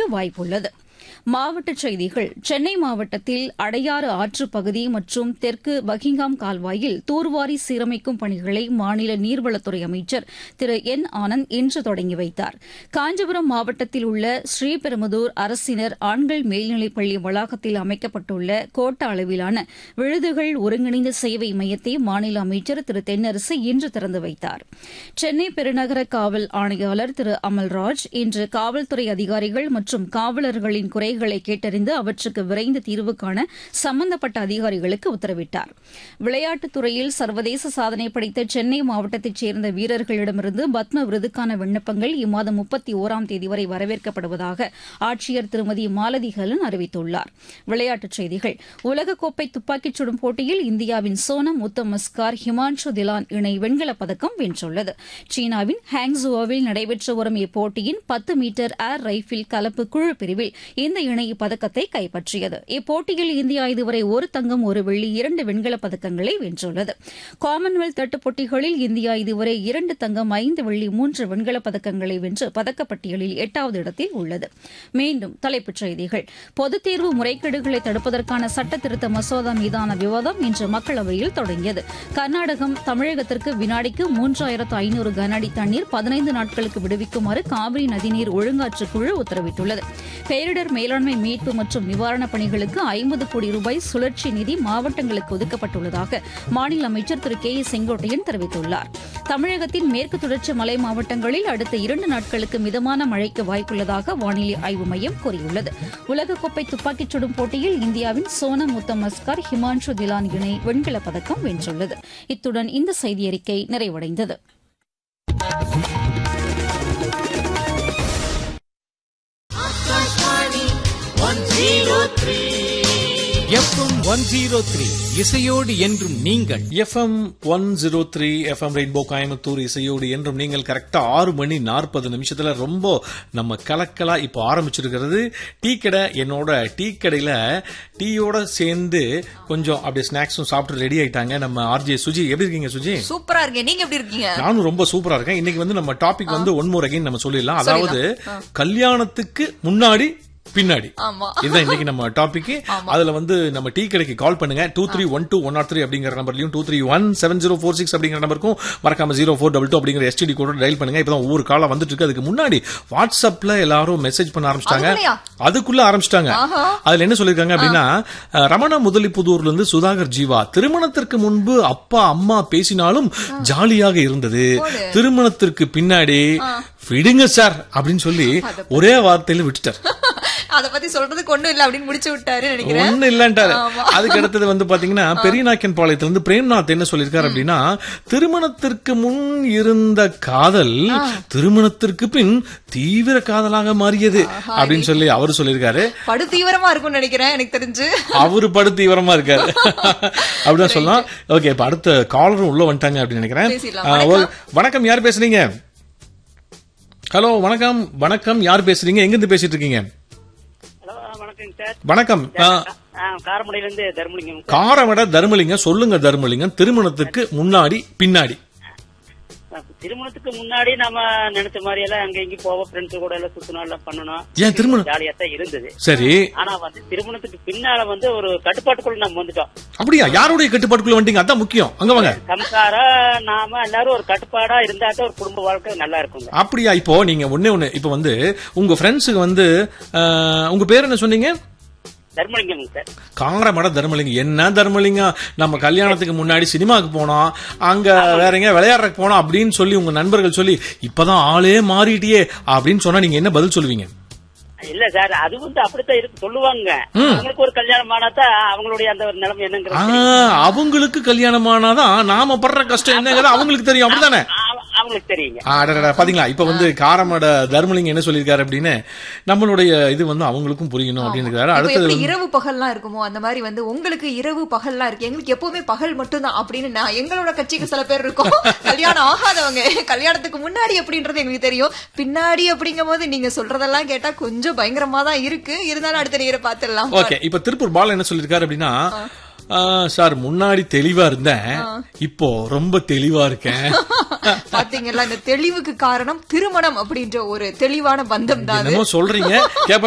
வாய்ப்புள்ளது மாவட்டச் செய்திகள் சென்னை மாவட்டத்தில் அடையாறு ஆற்றுப் பகுதி மற்றும் தெற்கு பக்கிங்காம் கால்வாயில் தூர்வாரி சீரமைக்கும் பணிகளை மாநில நீர்வளத்துறை அமைச்சர் திரு என் ஆனந்த் இன்று தொடங்கி வைத்தார் காஞ்சிபுரம் மாவட்டத்தில் உள்ள ஸ்ரீபெரும்புதூர் அரசினர் ஆண்கள் மேல்நிலைப் பள்ளி வளாகத்தில் அமைக்கப்பட்டுள்ள கோட்ட அளவிலான விழுதுகள் ஒருங்கிணைந்த சேவை மையத்தை மாநில அமைச்சர் திரு தென்னரசு இன்று திறந்து வைத்தார் சென்னை பெருநகர காவல் ஆணையாளர் திரு அமல்ராஜ் இன்று காவல்துறை அதிகாரிகள் மற்றும் காவலர்களின் குறைகளை கேட்டறிந்து அவற்றுக்கு விரைந்து தீர்வு காண சம்பந்தப்பட்ட அதிகாரிகளுக்கு உத்தரவிட்டார் விளையாட்டுத் துறையில் சர்வதேச சாதனை படைத்த சென்னை மாவட்டத்தைச் சேர்ந்த வீரர்களிடமிருந்து பத்ம விருதுக்கான விண்ணப்பங்கள் இம்மாதம் முப்பத்தி ஓராம் தேதி வரை வரவேற்கப்படுவதாக ஆட்சியர் திருமதி மாலதி ஹலன் அறிவித்துள்ளார் விளையாட்டுச் செய்திகள் உலகக்கோப்பை துப்பாக்கிச் சுடும் போட்டியில் இந்தியாவின் சோனம் உத்தம் மஸ்கார் ஹிமான்ஷு திலான் இணை வெண்கலப் பதக்கம் வென்றுள்ளது சீனாவின் ஹாங்ஸுவோவில் நடைபெற்று வரும் இப்போட்டியின் பத்து மீட்டர் ஏர் ரைபிள் கலப்பு குழு பிரிவில் இந்த இணை இப்பதக்கத்தை கைப்பற்றியது இப்போட்டியில் இந்தியா இதுவரை ஒரு தங்கம் ஒரு வெள்ளி இரண்டு வெண்கலப் பதக்கங்களை வென்றுள்ளது காமன்வெல்த் தட்டுப் போட்டிகளில் இந்தியா இதுவரை இரண்டு தங்கம் ஐந்து வெள்ளி மூன்று வெண்கலப் பதக்கங்களை வென்று பதக்கப்பட்டியலில் எட்டாவது இடத்தில் உள்ளது மீண்டும் தலைப்புச் செய்திகள் பொதுத் தேர்வு முறைகேடுகளை தடுப்பதற்கான சட்ட திருத்த மசோதா மீதான விவாதம் இன்று மக்களவையில் தொடங்கியது கர்நாடகம் தமிழகத்திற்கு வினாடிக்கு மூன்றாயிரத்து ஐநூறு கன அடி தண்ணீர் பதினைந்து நாட்களுக்கு விடுவிக்குமாறு காவிரி நதிநீர் ஒழுங்காற்று குழு உத்தரவிட்டுள்ளது பேரிடர் மேலாண்மை மீட்பு மற்றும் நிவாரணப் பணிகளுக்கு ஐம்பது கோடி ரூபாய் சுழற்சி நிதி மாவட்டங்களுக்கு ஒதுக்கப்பட்டுள்ளதாக மாநில அமைச்சர் திரு கே ஏ செங்கோட்டையன் தெரிவித்துள்ளார் தமிழகத்தின் மேற்கு தொடர்ச்சி மலை மாவட்டங்களில் அடுத்த இரண்டு நாட்களுக்கு மிதமான மழைக்கு வாய்ப்புள்ளதாக வானிலை ஆய்வு மையம் கூறியுள்ளது உலகக்கோப்பை துப்பாக்கிச் சுடும் போட்டியில் இந்தியாவின் சோனம் முத்தம் மஸ்கார் ஹிமான்ஷு திலான் இணை வெண்கலப் பதக்கம் வென்றுள்ளது இத்துடன் இந்த செய்தியறிக்கை நிறைவடைந்தது எஃப்எம் ஒன் ஜீரோ த்ரீ இசையோடு என்றும் நீங்கள் FM one zero three FM Rainbow Coimbatore இசையோடு என்றும் நீங்கள் கரெக்டா ஆறு மணி நாற்பது நிமிஷத்துல ரொம்ப நம்ம கலக்கலா இப்போ ஆரம்பிச்சிருக்கிறது டீ கடை என்னோட டீ கடையில டீயோட சேர்ந்து கொஞ்சம் அப்படியே ஸ்நாக்ஸும் சாப்பிட்டு ரெடி ஆயிட்டாங்க நம்ம ஆர்ஜே சுஜி எப்படி இருக்கீங்க சுஜி சூப்பரா இருக்கேன் நீங்க எப்படி இருக்கீங்க நானும் ரொம்ப சூப்பரா இருக்கேன் இன்னைக்கு வந்து நம்ம டாபிக் வந்து ஒன் மோர் அகைன் நம்ம சொல்லிடலாம் அதாவது கல்யாணத்துக்கு முன்னாடி பின்னாடி ஆமா. இதுதான் இன்னைக்கு நம்ம டாபிக் அதுல வந்து நம்ம டீ கடைக்கு கால் பண்ணுங்க two three one two one nought three அப்படிங்கிற நம்பர்லயும் two three one seven zero four six அப்படிங்கிற நம்பருக்கும் மறக்காம ஜீரோ ஃபோர் டபுள் டூ அப்படிங்கிற எஸ்டிடி கோட டயல் பண்ணுங்க இப்பதான் ஒவ்வொரு காலம் வந்துட்டு இருக்கு அதுக்கு முன்னாடி வாட்ஸ்அப்ல எல்லாரும் மெசேஜ் பண்ண ஆரம்பிச்சிட்டாங்க அதுக்குள்ளயா? அதுக்குள்ள ஆரம்பிச்சிட்டாங்க அதுல என்ன சொல்லிருக்காங்க அப்படின்னா அஹ், ரமண முதலிப்புதூர்ல இருந்து சுதாகர் ஜீவா திருமணத்திற்கு முன்பு அப்பா அம்மா பேசினாலும் ஜாலியாக இருந்தது திருமணத்திற்கு பின்னாடி விடுங்க சார் அப்படின்னு சொல்லி ஒரே வார்த்தையில விட்டுட்டார் அத பத்தி சொல்றதுக்கு ஒண்ணும் இல்ல அப்படின்னு முடிச்சு விட்டாரு நினைக்கிறேன் ஒண்ணு இல்லன்ட்டாரு அதுக்கு அடுத்தது வந்து பாத்தீங்கன்னா பெரியநாயக்கன் பாளையத்துல இருந்து பிரேம்நாத் என்ன சொல்லிருக்காரு அப்படின்னா திருமணத்திற்கு முன் இருந்த காதல் திருமணத்திற்கு பின் தீவிர காதலாக மாறியது அப்படின்னு சொல்லி அவரு சொல்லியிருக்காரு படு தீவிரமா இருக்கும்னு நினைக்கிறேன் எனக்கு தெரிஞ்சு அவரு படு தீவிரமா இருக்காரு அப்படிதான் சொல்லலாம் ஓகே இப்ப அடுத்த காலரும் உள்ள வந்துட்டாங்க அப்படின்னு நினைக்கிறேன் பேசிடலாம். ஆ, ஓ- வணக்கம் யார் பேசுறீங்க ஹலோ வணக்கம் வணக்கம் யார் பேசுறீங்க எங்க இருந்து பேசிட்டு இருக்கீங்க ஹலோ வணக்கங்க சார் வணக்கம் ஆ, ஆ, காரமடையில இருந்து தர்மலிங்கம் சார். காரமட தர்மலிங்கம் சொல்லுங்க தர்மலிங்கம் திருமணத்துக்கு முன்னாடி பின்னாடி திருமணத்துக்கு முன்னாடி நம்ம நினைச்ச மாதிரி எல்லாம் அங்க இங்க போவோம் ஃப்ரெண்ட்ஸ் கூட எல்லாம் சுத்தணும் எல்லாம் பண்ணணும் ஏன் திருமணம் ஜாலியா தான் இருந்தது சரி ஆனா வந்து திருமணத்துக்கு பின்னால வந்து ஒரு கட்டுப்பாட்டுக்குள்ள நம்ம வந்துட்டோம் அப்படியா யாருடைய கட்டுப்பாட்டுக்குள்ள வந்துட்டீங்க அதான் முக்கியம் அங்க வாங்க சம்சாரம் நாம எல்லாரும் ஒரு கட்டுப்பாடா இருந்தா தான் ஒரு குடும்ப வாழ்க்கை நல்லா இருக்குங்க அப்படியா இப்போ நீங்க ஒண்ணே ஒண்ணு இப்போ வந்து உங்க ஃப்ரெண்ட்ஸுக்கு வந்து ஆ, உங்க பேர் என்ன சொன்னீங்க தர்மலிங்கம் சார் காரமட தர்மலிங்கம் என்ன தர்மலிங்கம் நம்ம கல்யாணத்துக்கு முன்னாடி சினிமாக்கு போனோம் அங்க வேற எங்க விளையாடுறதுக்கு போனோம் அப்படின்னு சொல்லி உங்க நண்பர்கள் சொல்லி இப்பதான் ஆளே மாறிட்டியே அப்படின்னு சொன்னா நீங்க என்ன பதில் சொல்லுவீங்க இல்ல சார் அது வந்து அப்படித்தான் இருக்கு சொல்லுவாங்க அவங்களுக்கு ஒரு கல்யாணம் ஆனாதான் அவங்களுடைய அந்த ஒரு நிலைமை ஆ, என்னங்கிறது அவங்களுக்கு கல்யாணம் ஆனாதான் நாம படுற கஷ்டம் என்னங்கிறது அவங்களுக்கு தெரியும் அப்படிதானே அவ- அவங்களுக்கு தெரியுங்க ஆ, அடடடா, பாத்தீங்களா இப்ப வந்து காரமட தர்மலிங்கம் என்ன சொல்லியிருக்காரு அப்படின்னு நம்மளுடைய இது வந்து அவங்களுக்கும் புரியணும் அப்படின்னு இருக்காரு இப்ப அடுத்தது எப்படி வந்து இரவு பகல்லாம் இருக்குமோ அந்த மாதிரி வந்து உங்களுக்கு இரவு பகல்லாம் இருக்கு எங்களுக்கு எப்பவுமே பகல் மட்டும்தான் அப்படின்னு நான் எங்களோட கட்சிக்கு சில பேர் இருக்கோம் கல்யாணம் ஆகாதவங்க கல்யாணத்துக்கு முன்னாடி எப்படின்றது எங்களுக்கு தெரியும் பின்னாடி அப்படிங்கும் போது நீங்க சொல்றதெல்லாம் கேட்டா கொஞ்சம் பயங்கரமா தான் இருக்கு இருந்தாலும் அடுத்த நேரம் பாத்துடலாம் ஓகே இப்ப திருப்பூர் பாலா என்ன சொல்லிருக்காரு அப்படின்னா ஆ, சார் முன்னாடி தெளிவா இருந்தேன் இப்போ ரொம்ப தெளிவா இருக்கேன் பாத்தீங்களா இந்த தெளிவுக்கு காரணம் திருமணம் அப்படின்ற ஒரு தெளிவான பந்தம் தான் அது. என்னமோ சொல்றீங்க கேப்ப